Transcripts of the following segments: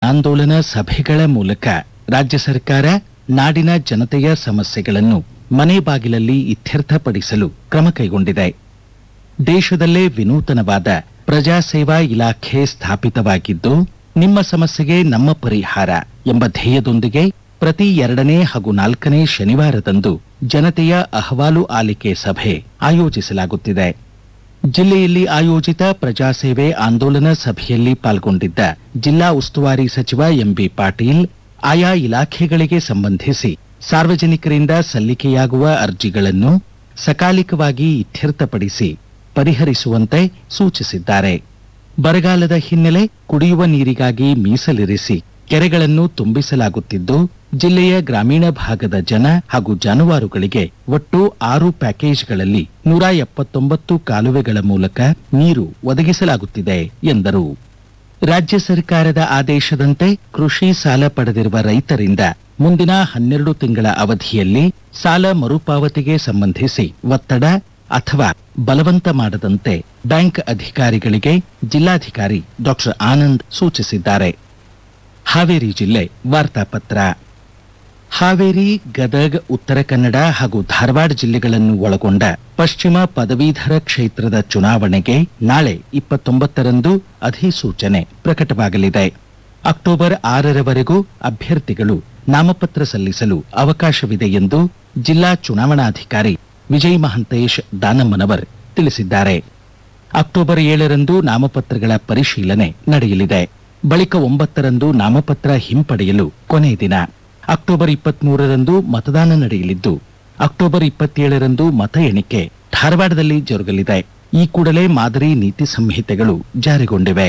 ಜನಾಂದೋಲನ ಸಭೆಗಳ ಮೂಲಕ ರಾಜ್ಯ ಸರ್ಕಾರ ನಾಡಿನ ಜನತೆಯ ಸಮಸ್ಯೆಗಳನ್ನು ಮನೆ ಬಾಗಿಲಲ್ಲಿ ಇತ್ಯರ್ಥಪಡಿಸಲು ಕ್ರಮ ಕೈಗೊಂಡಿದೆ ದೇಶದಲ್ಲೇ ವಿನೂತನವಾದ ಪ್ರಜಾಸೇವಾ ಇಲಾಖೆ ಸ್ಥಾಪಿತವಾಗಿದ್ದು ನಿಮ್ಮ ಸಮಸ್ಯೆಗೆ ನಮ್ಮ ಪರಿಹಾರ ಎಂಬ ಧ್ಯೇಯದೊಂದಿಗೆ ಪ್ರತಿ ಎರಡನೇ ಹಾಗೂ ನಾಲ್ಕನೇ ಶನಿವಾರದಂದು ಜನತೆಯ ಅಹವಾಲು ಆಲಿಕೆ ಸಭೆ ಆಯೋಜಿಸಲಾಗುತ್ತಿದೆ ಜಿಲ್ಲೆಯಲ್ಲಿ ಆಯೋಜಿತ ಪ್ರಜಾಸೇವೆ ಆಂದೋಲನ ಸಭೆಯಲ್ಲಿ ಪಾಲ್ಗೊಂಡಿದ್ದ ಜಿಲ್ಲಾ ಉಸ್ತುವಾರಿ ಸಚಿವ ಎಂಬಿ ಪಾಟೀಲ್ ಆಯಾ ಇಲಾಖೆಗಳಿಗೆ ಸಂಬಂಧಿಸಿ ಸಾರ್ವಜನಿಕರಿಂದ ಸಲ್ಲಿಕೆಯಾಗುವ ಅರ್ಜಿಗಳನ್ನು ಸಕಾಲಿಕವಾಗಿ ಇತ್ಯರ್ಥಪಡಿಸಿ ಪರಿಹರಿಸುವಂತೆ ಸೂಚಿಸಿದ್ದಾರೆ ಬರಗಾಲದ ಹಿನ್ನೆಲೆ ಕುಡಿಯುವ ನೀರಿಗಾಗಿ ಮೀಸಲಿರಿಸಿ ಕೆರೆಗಳನ್ನು ತುಂಬಿಸಲಾಗುತ್ತಿದ್ದು ಜಿಲ್ಲೆಯ ಗ್ರಾಮೀಣ ಭಾಗದ ಜನ ಹಾಗೂ ಜಾನುವಾರುಗಳಿಗೆ ಒಟ್ಟು ಆರು ಪ್ಯಾಕೇಜ್ಗಳಲ್ಲಿ ನೂರ ಎಪ್ಪತ್ತೊಂಬತ್ತು ಕಾಲುವೆಗಳ ಮೂಲಕ ನೀರು ಒದಗಿಸಲಾಗುತ್ತಿದೆ ಎಂದರು ರಾಜ್ಯ ಸರ್ಕಾರದ ಆದೇಶದಂತೆ ಕೃಷಿ ಸಾಲ ಪಡೆದಿರುವ ರೈತರಿಂದ ಮುಂದಿನ ಹನ್ನೆರಡು ತಿಂಗಳ ಅವಧಿಯಲ್ಲಿ ಸಾಲ ಮರುಪಾವತಿಗೆ ಸಂಬಂಧಿಸಿ ಒತ್ತಡ ಅಥವಾ ಬಲವಂತ ಮಾಡದಂತೆ ಬ್ಯಾಂಕ್ ಅಧಿಕಾರಿಗಳಿಗೆ ಜಿಲ್ಲಾಧಿಕಾರಿ ಡಾಕ್ಟರ್ ಆನಂದ್ ಸೂಚಿಸಿದ್ದಾರೆ ಹಾವೇರಿ ಜಿಲ್ಲೆ ವಾರ್ತಾಪತ್ರ ಹಾವೇರಿ ಗದಗ್ ಉತ್ತರ ಕನ್ನಡ ಹಾಗೂ ಧಾರವಾಡ ಜಿಲ್ಲೆಗಳನ್ನು ಒಳಗೊಂಡ ಪಶ್ಚಿಮ ಪದವೀಧರ ಕ್ಷೇತ್ರದ ಚುನಾವಣೆಗೆ ನಾಳೆ ಇಪ್ಪತ್ತೊಂಬತ್ತರಂದು ಅಧಿಸೂಚನೆ ಪ್ರಕಟವಾಗಲಿದೆ ಅಕ್ಟೋಬರ್ ಆರರವರೆಗೂ ಅಭ್ಯರ್ಥಿಗಳು ನಾಮಪತ್ರ ಸಲ್ಲಿಸಲು ಅವಕಾಶವಿದೆ ಎಂದು ಜಿಲ್ಲಾ ಚುನಾವಣಾಧಿಕಾರಿ ವಿಜಯ್ ಮಹಂತೇಶ್ ದಾನಮ್ಮನವರ್ ತಿಳಿಸಿದ್ದಾರೆ ಅಕ್ಟೋಬರ್ ಏಳರಂದು ನಾಮಪತ್ರಗಳ ಪರಿಶೀಲನೆ ನಡೆಯಲಿದೆ ಬಳಿಕ ಒಂಬತ್ತರಂದು ನಾಮಪತ್ರ ಹಿಂಪಡೆಯಲು ಕೊನೆ ದಿನ ಅಕ್ಟೋಬರ್ ಇಪ್ಪತ್ಮೂರರಂದು ಮತದಾನ ನಡೆಯಲಿದ್ದು ಅಕ್ಟೋಬರ್ ಇಪ್ಪತ್ತೇಳರಂದು ಮತ ಎಣಿಕೆ ಧಾರವಾಡದಲ್ಲಿ ಜರುಗಲಿದೆ ಈ ಕೂಡಲೇ ಮಾದರಿ ನೀತಿ ಸಂಹಿತೆಗಳು ಜಾರಿಗೊಂಡಿವೆ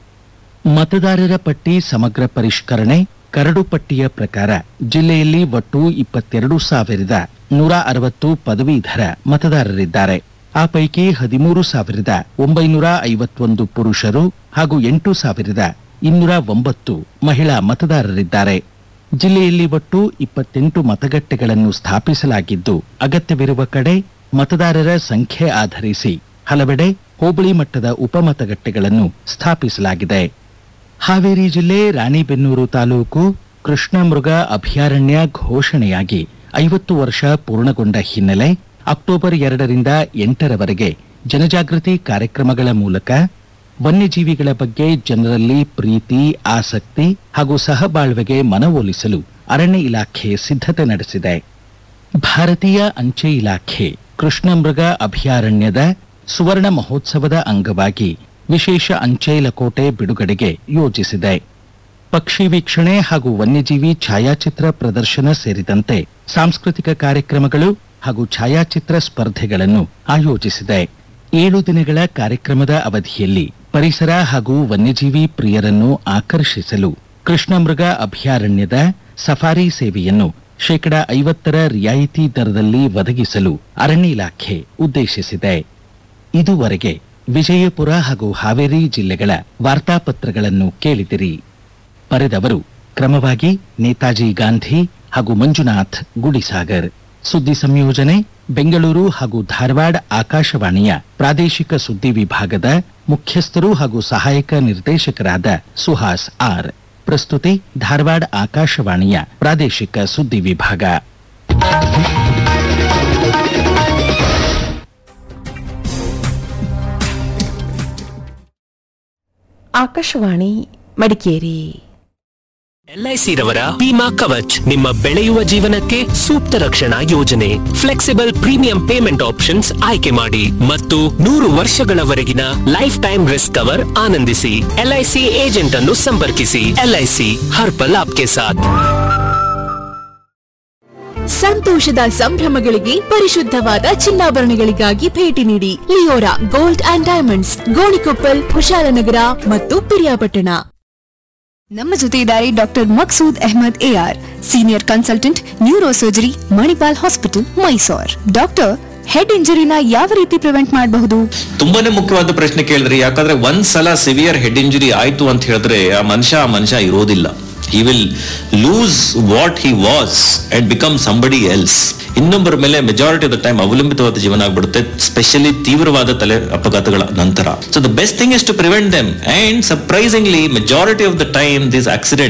ಮತದಾರರ ಪಟ್ಟಿ ಸಮಗ್ರ ಪರಿಷ್ಕರಣೆ ಕರಡು ಪಟ್ಟಿಯ ಪ್ರಕಾರ ಜಿಲ್ಲೆಯಲ್ಲಿ ಒಟ್ಟು ಇಪ್ಪತ್ತೆರಡು ಸಾವಿರದ ನೂರ ಅರವತ್ತು ಪದವೀಧರ ಮತದಾರರಿದ್ದಾರೆ ಆ ಪೈಕಿ ಹದಿಮೂರು ಸಾವಿರದ ಒಂಬೈನೂರ ಐವತ್ತೊಂದು ಪುರುಷರು ಹಾಗೂ ಎಂಟು ಸಾವಿರದ ಇನ್ನೂರ ಒಂಬತ್ತು ಮಹಿಳಾ ಮತದಾರರಿದ್ದಾರೆ ಜಿಲ್ಲೆಯಲ್ಲಿ ಒಟ್ಟು ಇಪ್ಪತ್ತೆಂಟು ಮತಗಟ್ಟೆಗಳನ್ನು ಸ್ಥಾಪಿಸಲಾಗಿದ್ದು ಅಗತ್ಯವಿರುವ ಕಡೆ ಮತದಾರರ ಸಂಖ್ಯೆ ಆಧರಿಸಿ ಹಲವೆಡೆ ಹೋಬಳಿ ಮಟ್ಟದ ಉಪಮತಗಟ್ಟೆಗಳನ್ನು ಸ್ಥಾಪಿಸಲಾಗಿದೆ ಹಾವೇರಿ ಜಿಲ್ಲೆ ರಾಣಿಬೆನ್ನೂರು ತಾಲೂಕು ಕೃಷ್ಣ ಮೃಗ ಅಭಯಾರಣ್ಯ ಘೋಷಣೆಯಾಗಿ ಐವತ್ತು ವರ್ಷ ಪೂರ್ಣಗೊಂಡ ಹಿನ್ನೆಲೆ ಅಕ್ಟೋಬರ್ ಎರಡರಿಂದ ಎಂಟರವರೆಗೆ ಜನಜಾಗೃತಿ ಕಾರ್ಯಕ್ರಮಗಳ ಮೂಲಕ ವನ್ಯಜೀವಿಗಳ ಬಗ್ಗೆ ಜನರಲ್ಲಿ ಪ್ರೀತಿ ಆಸಕ್ತಿ ಹಾಗೂ ಸಹಬಾಳ್ವೆಗೆ ಮನವೊಲಿಸಲು ಅರಣ್ಯ ಇಲಾಖೆ ಸಿದ್ಧತೆ ನಡೆಸಿದೆ ಭಾರತೀಯ ಅಂಚೆ ಇಲಾಖೆ ಕೃಷ್ಣ ಮೃಗ ಅಭಯಾರಣ್ಯದ ಸುವರ್ಣ ಮಹೋತ್ಸವದ ಅಂಗವಾಗಿ ವಿಶೇಷ ಅಂಚೆ ಲಕೋಟೆ ಬಿಡುಗಡೆಗೆ ಯೋಜಿಸಿದೆ ಪಕ್ಷಿ ವೀಕ್ಷಣೆ ಹಾಗೂ ವನ್ಯಜೀವಿ ಛಾಯಾಚಿತ್ರ ಪ್ರದರ್ಶನ ಸೇರಿದಂತೆ ಸಾಂಸ್ಕೃತಿಕ ಕಾರ್ಯಕ್ರಮಗಳು ಹಾಗೂ ಛಾಯಾಚಿತ್ರ ಸ್ಪರ್ಧೆಗಳನ್ನು ಆಯೋಜಿಸಿದೆ ಏಳು ದಿನಗಳ ಕಾರ್ಯಕ್ರಮದ ಅವಧಿಯಲ್ಲಿ ಪರಿಸರ ಹಾಗೂ ವನ್ಯಜೀವಿ ಪ್ರಿಯರನ್ನು ಆಕರ್ಷಿಸಲು ಕೃಷ್ಣಮೃಗ ಅಭಯಾರಣ್ಯದ ಸಫಾರಿ ಸೇವೆಯನ್ನು ಶೇಕಡ ಐವತ್ತರ ರಿಯಾಯಿತಿ ದರದಲ್ಲಿ ಒದಗಿಸಲು ಅರಣ್ಯ ಇಲಾಖೆ ಉದ್ದೇಶಿಸಿದೆ ಇದುವರೆಗೆ ವಿಜಯಪುರ ಹಾಗೂ ಹಾವೇರಿ ಜಿಲ್ಲೆಗಳ ವಾರ್ತಾಪತ್ರಗಳನ್ನು ಕೇಳಿದಿರಿ ಬರೆದವರು ಕ್ರಮವಾಗಿ ನೇತಾಜಿ ಗಾಂಧಿ ಹಾಗೂ ಮಂಜುನಾಥ್ ಗುಡಿಸಾಗರ್ ಸುದ್ದಿ ಸಂಯೋಜನೆ ಬೆಂಗಳೂರು ಹಾಗೂ ಧಾರವಾಡ ಆಕಾಶವಾಣಿಯ ಪ್ರಾದೇಶಿಕ ಸುದ್ದಿ ವಿಭಾಗದ ಮುಖ್ಯಸ್ಥರು ಹಾಗೂ ಸಹಾಯಕ ನಿರ್ದೇಶಕರಾದ ಸುಹಾಸ್ ಆರ್ ಪ್ರಸ್ತುತಿ ಧಾರವಾಡ ಆಕಾಶವಾಣಿಯ ಪ್ರಾದೇಶಿಕ ಸುದ್ದಿ ವಿಭಾಗ ಆಕಾಶವಾಣಿ ಮಡಿಕೇರಿ ಎಲ್ಐಸಿ ರವರ ವಿಮಾ ಕವಚ್ ನಿಮ್ಮ ಬೆಳೆಯುವ ಜೀವನಕ್ಕೆ ಸೂಕ್ತ ರಕ್ಷಣಾ ಯೋಜನೆ ಫ್ಲೆಕ್ಸಿಬಲ್ ಪ್ರೀಮಿಯಂ ಪೇಮೆಂಟ್ ಆಪ್ಷನ್ಸ್ ಆಯ್ಕೆ ಮಾಡಿ ಮತ್ತು ನೂರು ವರ್ಷಗಳವರೆಗಿನ ಲೈಫ್ ಟೈಮ್ ರಿಸ್ಕ್ ಕವರ್ ಆನಂದಿಸಿ ಎಲ್ಐಸಿ ಏಜೆಂಟ್ ಅನ್ನು ಸಂಪರ್ಕಿಸಿ ಎಲ್ಐಸಿ ಹರ್ ಪಲ್ ಆಪ್ಕೆ ಸಾಥ್ ಸಂತೋಷದ ಸಂಭ್ರಮಗಳಿಗೆ ಪರಿಶುದ್ಧವಾದ ಚಿನ್ನಾಭರಣಗಳಿಗಾಗಿ ಭೇಟಿ ನೀಡಿ Leora gold and diamonds Gonikoppal Kushalnagar ಮತ್ತು ಪಿರಿಯಾಪಟ್ಟಣ ನಮ್ಮ ಜೊತೆ ಇದ್ದಾರೆ doctor Maqsood Ahmed AR senior consultant neurosurgery Manipal hospital Mysore doctor head ಇಂಜರಿನ ಯಾವ ರೀತಿ ಪ್ರಿವೆಂಟ್ ಮಾಡಬಹುದು ತುಂಬಾನೇ ಮುಖ್ಯವಾದ ಪ್ರಶ್ನೆ ಕೇಳಿದ್ರಿ ಯಾಕಂದ್ರೆ ಒಂದ್ ಸಲ ಸಿವಿಯರ್ ಹೆಡ್ ಇಂಜುರಿ ಆಯ್ತು ಅಂತ ಹೇಳಿದ್ರೆ ಆ ಮನುಷ್ಯ ಆ ಮನುಷ್ಯ ಇರೋದಿಲ್ಲ he will lose what he was and become somebody else ಇನ್ನೊಬ್ಬರ ಮೇಲೆ ಮೆಜಾರಿಟಿ ಆಫ್ ದ ಟೈಮ್ ಅವಲಂಬಿತವಾದ ಜೀವನ ಆಗ್ಬಿಡುತ್ತೆ ಸ್ಪೆಷಲಿ ತೀವ್ರವಾದ ತಲೆ ಅಪಘಾತಗಳ ನಂತರ so the best thing is to prevent them and surprisingly majority of the time this accident